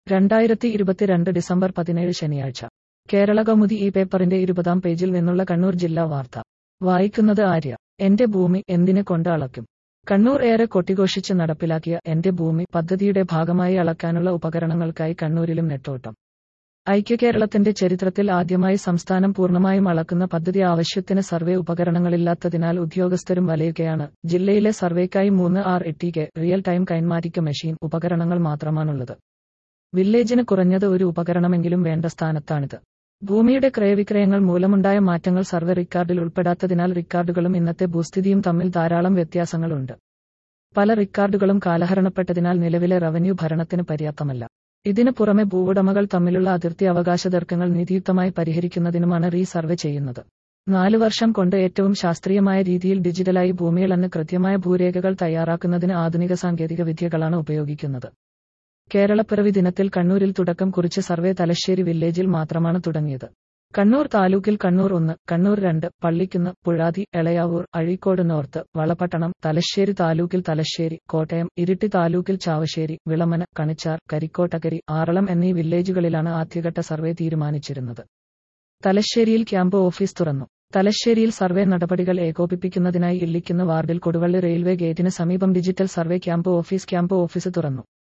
രണ്ടായിരത്തി ഇരുപത്തിരണ്ട് ഡിസംബർ പതിനേഴ് ശനിയാഴ്ച കേരള കൗമുദി ഈ പേപ്പറിന്റെ ഇരുപതാം പേജിൽ നിന്നുള്ള കണ്ണൂർ ജില്ലാ വാർത്ത വായിക്കുന്നത് ആര്യ എന്റെ ഭൂമി എന്തിനെ കൊണ്ട് അളക്കും കണ്ണൂർ ഏറെ കൊട്ടിഘോഷിച്ച് നടപ്പിലാക്കിയ എന്റെ ഭൂമി പദ്ധതിയുടെ ഭാഗമായി അളക്കാനുള്ള ഉപകരണങ്ങൾക്കായി കണ്ണൂരിലും നെട്ടോട്ടം ഐക്യകേരളത്തിന്റെ ചരിത്രത്തിൽ ആദ്യമായി സംസ്ഥാനം പൂർണ്ണമായും അളക്കുന്ന പദ്ധതി ആവശ്യത്തിന് സർവേ ഉപകരണങ്ങളില്ലാത്തതിനാൽ ഉദ്യോഗസ്ഥരും വലയുകയാണ് ജില്ലയിലെ സർവേക്കായി മൂന്ന് ആർ എട്ടിക്ക് റിയൽ ടൈം കൈൻമാറ്റിക്ക മെഷീൻ ഉപകരണങ്ങൾ മാത്രമാണുള്ളത് വില്ലേജിന് കുറഞ്ഞത് ഒരു ഉപകരണമെങ്കിലും വേണ്ട സ്ഥാനത്താണിത് ഭൂമിയുടെ ക്രയവിക്രയങ്ങൾ മൂലമുണ്ടായ മാറ്റങ്ങൾ സർവേ റിക്കാർഡിൽ ഉൾപ്പെടാത്തതിനാൽ റിക്കാർഡുകളും ഇന്നത്തെ ഭൂസ്ഥിതിയും തമ്മിൽ ധാരാളം വ്യത്യാസങ്ങളുണ്ട് പല റിക്കാർഡുകളും കാലഹരണപ്പെട്ടതിനാൽ നിലവിലെ റവന്യൂ ഭരണത്തിന് പര്യാപ്തമല്ല ഇതിനു പുറമെ ഭൂവുടമകൾ തമ്മിലുള്ള അതിർത്തി അവകാശ തർക്കങ്ങൾ നീതിയുക്തമായി പരിഹരിക്കുന്നതിനുമാണ് റീ സർവേ ചെയ്യുന്നത് നാലു വർഷം കൊണ്ട് ഏറ്റവും ശാസ്ത്രീയമായ രീതിയിൽ ഡിജിറ്റലായി ഭൂമിയിളന്ന് കൃത്യമായ ഭൂരേഖകൾ തയ്യാറാക്കുന്നതിന് ആധുനിക സാങ്കേതിക വിദ്യകളാണ് ഉപയോഗിക്കുന്നത് കേരളപ്പിറവി ദിനത്തിൽ കണ്ണൂരിൽ തുടക്കം കുറിച്ച് സർവേ തലശ്ശേരി വില്ലേജിൽ മാത്രമാണ് തുടങ്ങിയത് കണ്ണൂർ താലൂക്കിൽ കണ്ണൂർ ഒന്ന് കണ്ണൂർ രണ്ട് പള്ളിക്കുന്ന് പുഴാതി എളയാവൂർ അഴീക്കോട് നോർത്ത് വളപട്ടണം തലശ്ശേരി താലൂക്കിൽ തലശ്ശേരി കോട്ടയം ഇരിട്ടി താലൂക്കിൽ ചാവശ്ശേരി വിളമന കണിച്ചാർ കരിക്കോട്ടകരി ആറളം എന്നീ വില്ലേജുകളിലാണ് ആദ്യഘട്ട സർവേ തീരുമാനിച്ചിരുന്നത് തലശ്ശേരിയിൽ ക്യാമ്പ് ഓഫീസ് തുറന്നു തലശ്ശേരിയിൽ സർവേ നടപടികൾ ഏകോപിപ്പിക്കുന്നതിനായി ഇല്ലിക്കുന്ന വാർഡിൽ കൊടുവള്ളി റെയിൽവേ ഗേറ്റിന് സമീപം digital survey camp office camp office തുറന്നു